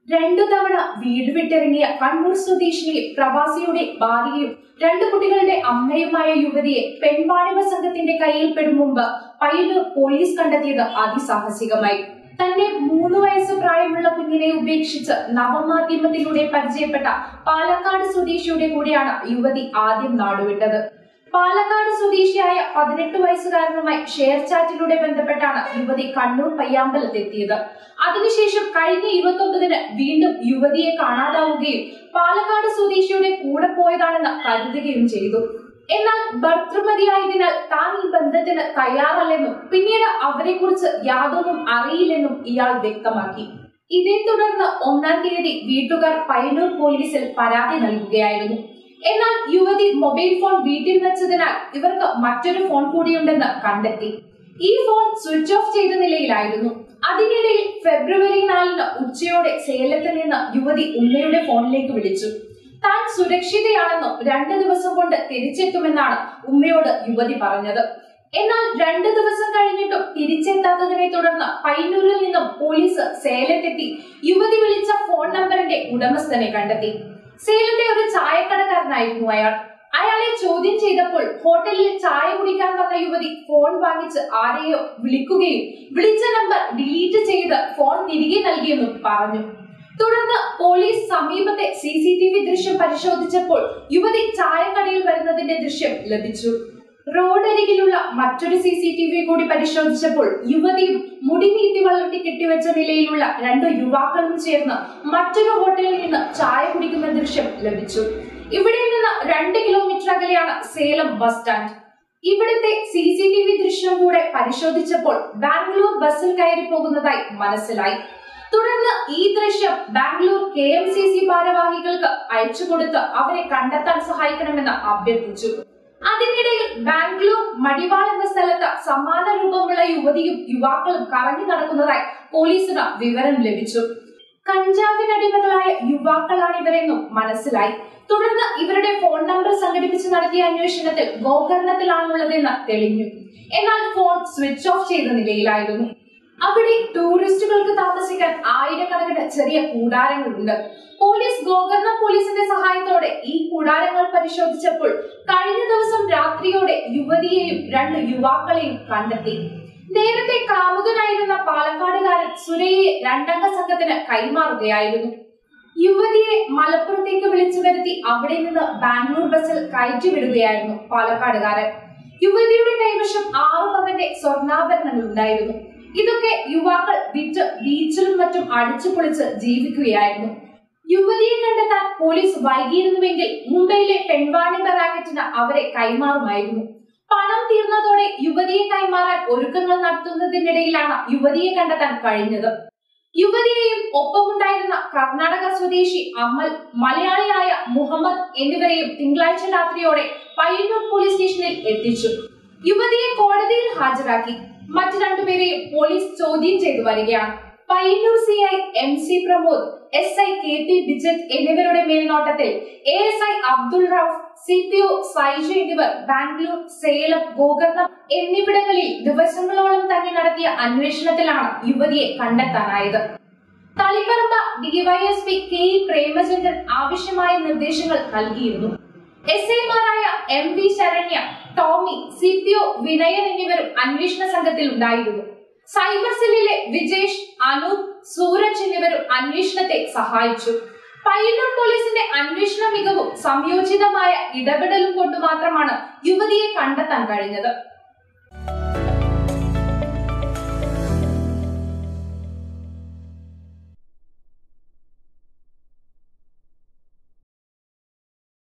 രണ്ടു തവണ വീട് വിട്ടിറങ്ങിയ കണ്ണൂർ സ്വദേശിനിയും പ്രവാസിയുടെ ഭാര്യയും രണ്ടു കുട്ടികളുടെ അമ്മയുമായ യുവതിയെ പെൺവാണിഭ സംഘത്തിന്റെ കയ്യിൽ പെടും മുമ്പ് പയ്യന്നൂർ പോലീസ് കണ്ടെത്തിയത് അതിസാഹസികമായി തന്റെ മൂന്ന് വയസ്സ് പ്രായമുള്ള കുഞ്ഞിനെ ഉപേക്ഷിച്ച് നവമാധ്യമത്തിലൂടെ പരിചയപ്പെട്ട പാലക്കാട് സ്വദേശിയുടെ കൂടെയാണ് യുവതി ആദ്യം നാടുവിട്ടത് പാലക്കാട് സ്വദേശിയായ പതിനെട്ട് വയസ്സുകാരനുമായി ഷെയർ ചാറ്റിലൂടെ ബന്ധപ്പെട്ടാണ് യുവതി കണ്ണൂർ പയ്യാമ്പലത്തെത്തിയത് അതിനുശേഷം കഴിഞ്ഞ ഇരുപത്തി ഒമ്പതിന് വീണ്ടും യുവതിയെ കാണാതാവുകയും പാലക്കാട് സ്വദേശിയുടെ കൂടെ പോയതാണെന്ന് കരുതുകയും ചെയ്തു എന്നാൽ ഭർത്തൃമതിയായതിനാൽ താൻ ഈ ബന്ധത്തിന് തയ്യാറല്ലെന്നും പിന്നീട് അവരെക്കുറിച്ച് യാതൊന്നും അറിയില്ലെന്നും ഇയാൾ വ്യക്തമാക്കി ഇതേ തുടർന്ന് ഒന്നാം തീയതി വീട്ടുകാർ പയ്യന്നൂർ പോലീസിൽ പരാതി നൽകുകയായിരുന്നു എന്നാൽ യുവതി മൊബൈൽ ഫോൺ വീട്ടിൽ വെച്ചതിനാൽ ഇവർക്ക് മറ്റൊരു ഫോൺ കൂടിയുണ്ടെന്ന് കണ്ടെത്തി ഈ ഫോൺ സ്വിച്ച് ഓഫ് ചെയ്ത നിലയിലായിരുന്നു അതിനിടയിൽ ഫെബ്രുവരി നാലിന് ഉച്ചയോടെ സേലത്തിൽ നിന്ന് യുവതി ഉമ്മയുടെ ഫോണിലേക്ക് വിളിച്ചു താൻ സുരക്ഷിതയാണെന്നും രണ്ട് ദിവസം കൊണ്ട് തിരിച്ചെത്തുമെന്നാണ് ഉമ്മയോട് യുവതി പറഞ്ഞത് എന്നാൽ രണ്ട് ദിവസം കഴിഞ്ഞിട്ടും തിരിച്ചെത്താത്തതിനെ തുടർന്ന് പയ്യന്നൂരിൽ നിന്നും പോലീസ് സേലത്തെത്തി യുവതി വിളിച്ച ഫോൺ നമ്പറിന്റെ ഉടമസ്ഥനെ കണ്ടെത്തി സേലത്തെ ഒരു ചായക്കടക്കാരനായിരുന്നു അയാൾ അയാളെ ചോദ്യം ചെയ്തപ്പോൾ ഹോട്ടലിൽ ചായ കുടിക്കാൻ വന്ന യുവതി ഫോൺ വാങ്ങിച്ച് ആരെയോ വിളിക്കുകയും വിളിച്ച നമ്പർ ഡിലീറ്റ് ചെയ്ത് ഫോൺ തിരികെ നൽകിയെന്നും പറഞ്ഞു തുടർന്ന് പോലീസ് സമീപത്തെ സി സി ടി വി ദൃശ്യം പരിശോധിച്ചപ്പോൾ യുവതി ചായക്കടയിൽ വരുന്നതിന്റെ ദൃശ്യം ലഭിച്ചു റോഡരികിലുള്ള മറ്റൊരു സി സി ടി വി കൂടി പരിശോധിച്ചപ്പോൾ യുവതിയും മുടി നീട്ടി വളർത്തി കെട്ടിവെച്ച നിലയിലുള്ള രണ്ട് യുവാക്കളും ചേർന്ന് മറ്റൊരു ഹോട്ടലിൽ നിന്ന് ചായ കുടിക്കുന്ന ദൃശ്യം ലഭിച്ചു ഇവിടെ നിന്ന് രണ്ട് കിലോമീറ്റർ അകലെയാണ് സേലം ബസ് സ്റ്റാൻഡ് ഇവിടുത്തെ സി സി ടി വി ദൃശ്യം കൂടെ പരിശോധിച്ചപ്പോൾ ബാംഗ്ലൂർ ബസ്സിൽ കയറി പോകുന്നതായി മനസ്സിലായി തുടർന്ന് ഈ ദൃശ്യം Bangalore K M C C ഭാരവാഹികൾക്ക് അയച്ചു കൊടുത്ത് അവരെ കണ്ടെത്താൻ സഹായിക്കണമെന്ന് അഭ്യർത്ഥിച്ചു അതിനിടയിൽ ബാംഗ്ലൂർ മടിവാൾ എന്ന സ്ഥലത്ത് സമാന രൂപമുള്ള യുവതിയും യുവാക്കളും കറങ്ങി നടക്കുന്നതായി പോലീസിന് വിവരം ലഭിച്ചു കഞ്ചാവിനടിമകളായ യുവാക്കളാണിവരെന്നും മനസ്സിലായി തുടർന്ന് ഇവരുടെ ഫോൺ നമ്പർ സംഘടിപ്പിച്ച് നടത്തിയ അന്വേഷണത്തിൽ ഗോകർണത്തിലാണുള്ളതെന്ന് തെളിഞ്ഞു എന്നാൽ ഫോൺ സ്വിച്ച് ഓഫ് ചെയ്ത നിലയിലായിരുന്നു അവിടെ ടൂറിസ്റ്റുകൾക്ക് താമസിക്കാൻ ആയിരക്കണക്കിന് ചെറിയ കൂടാരങ്ങളുണ്ട് പോലീസ് ഗോകർണ പോലീസിന്റെ സഹായത്തോടെ ഈ കൂടാരങ്ങൾ പരിശോധിച്ചപ്പോൾ കഴിഞ്ഞ ദിവസം രാത്രിയോടെ യുവതിയെയും രണ്ട് യുവാക്കളെയും കണ്ടെത്തി നേരത്തെ കാമുകനായിരുന്ന പാലക്കാടുകാരൻ സുരയെ രണ്ടംഗ സംഘത്തിന് കൈമാറുകയായിരുന്നു യുവതിയെ മലപ്പുറത്തേക്ക് വിളിച്ചു വരുത്തി അവിടെ നിന്ന് ബാംഗ്ലൂർ ബസ്സിൽ കയറ്റി വിടുകയായിരുന്നു പാലക്കാടുകാരൻ യുവതിയുടെ കൈവശം ആറു പവന്റെ സ്വർണ്ണാഭരണങ്ങൾ ഉണ്ടായിരുന്നു ഇതൊക്കെ യുവാക്കൾ വിറ്റ് ബീച്ചിലും മറ്റും അടിച്ചു പൊളിച്ച് ജീവിക്കുകയായിരുന്നു യുവതിയെ കണ്ടെത്താൻ പോലീസ് വൈകിയിരുന്നുവെങ്കിൽ മുംബൈയിലെ പെൺവാണിഭ റാക്കറ്റിന് അവരെ കൈമാറുമായിരുന്നു പണം തീർന്നതോടെ യുവതിയെ കൈമാറാൻ ഒരുക്കങ്ങൾ നടത്തുന്നതിനിടയിലാണ് യുവതിയെ കണ്ടെത്താൻ കഴിഞ്ഞത് യുവതിയെയും ഒപ്പമുണ്ടായിരുന്ന കർണാടക സ്വദേശി അമൽ മലയാളിയായ മുഹമ്മദ് എന്നിവരെയും തിങ്കളാഴ്ച രാത്രിയോടെ പയ്യന്നൂർ പോലീസ് സ്റ്റേഷനിൽ എത്തിച്ചു യുവതിയെ കോടതിയിൽ ഹാജരാക്കി മറ്റു രണ്ടുപേരെയും പോലീസ് ചോദ്യം ചെയ്തു വരികയാണ് Payyanur C I M C Pramod S I K P Bijath എന്നിവരുടെ മേൽനോട്ടത്തിൽ A S I Abdul Rauf C P O Saiju എന്നിവർ ബാംഗ്ലൂർ സേലം ഗോകർണം എന്നിവിടങ്ങളിൽ ദിവസങ്ങളോളം തന്നെ നടത്തിയ അന്വേഷണത്തിലാണ് യുവതിയെ കണ്ടെത്താനായത് Taliparamba DYSP K E Premachandran ആവശ്യമായ നിർദ്ദേശങ്ങൾ നൽകിയിരുന്നു എസ് ഐമാരായ M V Saranya Tomy C P O Vinayan എന്നിവരും അന്വേഷണ സംഘത്തിൽ ഉണ്ടായിരുന്നു സൈബർ സെല്ലിലെ വിജേഷ് അനൂപ് സൂരജ് എന്നിവരും അന്വേഷണത്തെ സഹായിച്ചു പയ്യന്നൂർ പോലീസിന്റെ അന്വേഷണ മികവും സംയോജിതമായ ഇടപെടലും കൊണ്ട് മാത്രമാണ് യുവതിയെ കണ്ടെത്താൻ കഴിഞ്ഞത്